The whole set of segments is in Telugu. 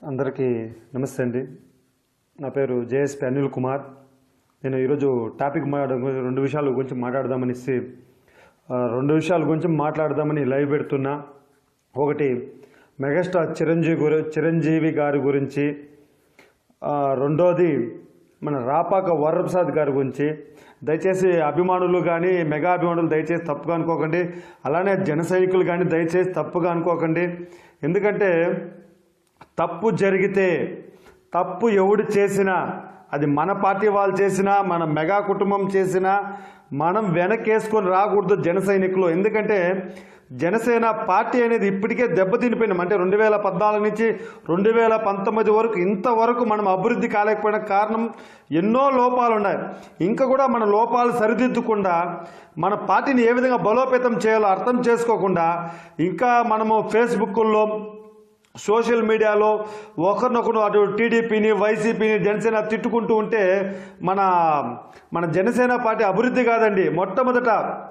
అందరికీ నమస్తే అండి నా పేరు జేఎస్పి అనిల్ కుమార్ నేను ఈరోజు టాపిక్ మాట్లాడ రెండు విషయాల గురించి మాట్లాడదామని ఇస్తే, ఆ, రెండు విషయాల గురించి మాట్లాడదామని లైవ్ పెడుతున్నా ఒకటి మెగాస్టార్ చిరంజీవి గురి చిరంజీవి గారి గురించి ఆ, రెండోది మన రాపాక వరప్రసాద్ గారి గురించి దయచేసి అభిమానులు కానీ మెగా అభిమానులు దయచేసి తప్పుగా అనుకోకండి అలానే జన సైనికులు కానీ దయచేసి తప్పుగా అనుకోకండి ఎందుకంటే తప్పు జరిగితే తప్పు ఎవడు చేసినా అది మన పార్టీ వాళ్ళు చేసినా మన మెగా కుటుంబం చేసినా మనం వెనకేసుకొని రాకూడదు జన సైనికులు ఎందుకంటే జనసేన పార్టీ అనేది ఇప్పటికే దెబ్బతినిపోయినాం అంటే రెండు వేల పద్నాలుగు నుంచి రెండు వేల పంతొమ్మిది వరకు ఇంతవరకు మనం అభివృద్ధి కాలేకపోయిన కారణం ఎన్నో లోపాలు ఉన్నాయి ఇంకా కూడా మన లోపాలు సరిదిద్దకుండా మన పార్టీని ఏ విధంగా బలోపేతం చేయాలో అర్థం చేసుకోకుండా ఇంకా మనము ఫేస్బుక్లో సోషల్ మీడియాలో ఒకరినొకరు అటు టీడీపీని వైసీపీని జనసేన తిట్టుకుంటూ ఉంటే మన మన జనసేన పార్టీ అభివృద్ధి కాదండి మొట్టమొదట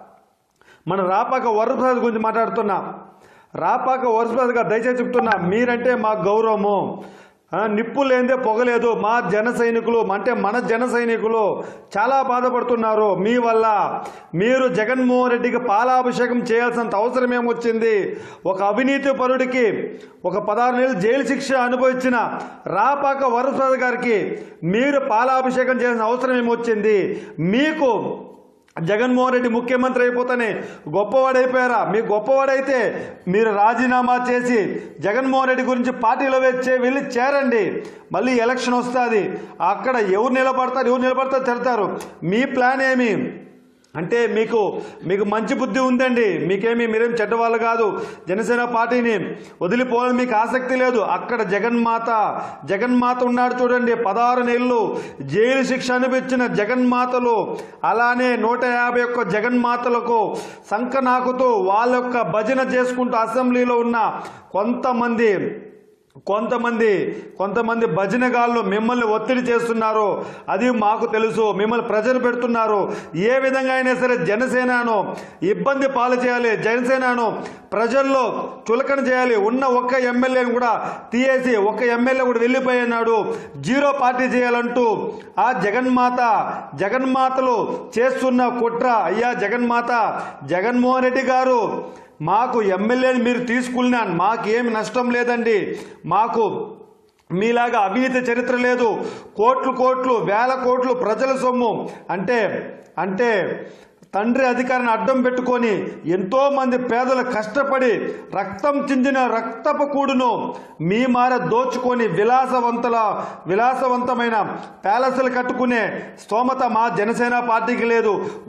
మన రాపాక వరప్రసాద్ గురించి మాట్లాడుతున్నా రాపాక వరప్రసాద్ గారు దయచేసి చెప్తున్నా మీరంటే మా గౌరవము ఆ, నిప్పు లేదే పొగలేదు మా జన సైనికులు అంటే మన జన సైనికులు చాలా బాధపడుతున్నారు మీ వల్ల మీరు జగన్మోహన్ రెడ్డికి పాలాభిషేకం చేయాల్సినంత అవసరం ఏమొచ్చింది ఒక అవినీతి పరుడికి ఒక పదహారు నెలలు జైలు శిక్ష అనుభవించిన రాపాక వరప్రసాద్ గారికి మీరు పాలాభిషేకం చేయాల్సిన అవసరం ఏమొచ్చింది మీకు జగన్మోహన్ రెడ్డి ముఖ్యమంత్రి అయిపోతానే గొప్పవాడైపోయారా మీ గొప్పవాడైతే మీరు రాజీనామా చేసి జగన్మోహన్ రెడ్డి గురించి పార్టీలో వచ్చే వెళ్ళి చేరండి మళ్ళీ ఎలక్షన్ వస్తుంది అక్కడ ఎవరు నిలబడతారు ఎవరు నిలబడతారు తిడతారు మీ ప్లాన్ ఏమి అంటే మీకు మీకు మంచి బుద్ధి ఉందండి మీకేమి మీరేం చెడ్డవాళ్ళు కాదు జనసేన పార్టీని వదిలిపోవాలని మీకు ఆసక్తి లేదు అక్కడ జగన్మాత జగన్మాత ఉన్నాడు చూడండి పదహారు నెలలు జైలు శిక్ష అనిపించిన జగన్మాతలు అలానే నూట యాభై ఒక్క జగన్మాతలకు సంక నాకుతూ వాళ్ళ యొక్క భజన చేసుకుంటూ అసెంబ్లీలో ఉన్న కొంతమంది కొంతమంది కొంతమంది భజనగాళ్ళు మిమ్మల్ని ఒత్తిడి చేస్తున్నారు అది మాకు తెలుసు మిమ్మల్ని ప్రెజర్ పెడుతున్నారు ఏ విధంగా అయినా సరే జనసేనను ఇబ్బంది పాలు చేయాలి జనసేనను ప్రజల్లో చులకన చేయాలి ఉన్న ఒక్క ఎమ్మెల్యేని కూడా తీయేసి ఒక్క ఎమ్మెల్యే కూడా వెళ్ళిపోయినాడు జీరో పార్టీ చేయాలంటూ ఆ జగన్మాత జగన్మాతలు చేస్తున్న కుట్ర అయ్యా జగన్మాత జగన్మోహన్ రెడ్డి గారు మాకు ఎమ్మెల్యేని మీరు తీసుకున్నా మాకేమి నష్టం లేదండి మాకు మీలాగా అవినీతి చరిత్ర లేదు కోట్లు కోట్లు వేల కోట్లు ప్రజల సొమ్ము అంటే అంటే తండ్రి అధికారాన్ని అడ్డం పెట్టుకొని ఎంతో మంది పేదలు కష్టపడి రక్తం చిందిన రక్తపు కూడును మీ మార దోచుకొని విలాసవంతుల విలాసవంతమైన ప్యాలెస్లు కట్టుకునే స్తోమత మా జనసేన పార్టీకి లేదు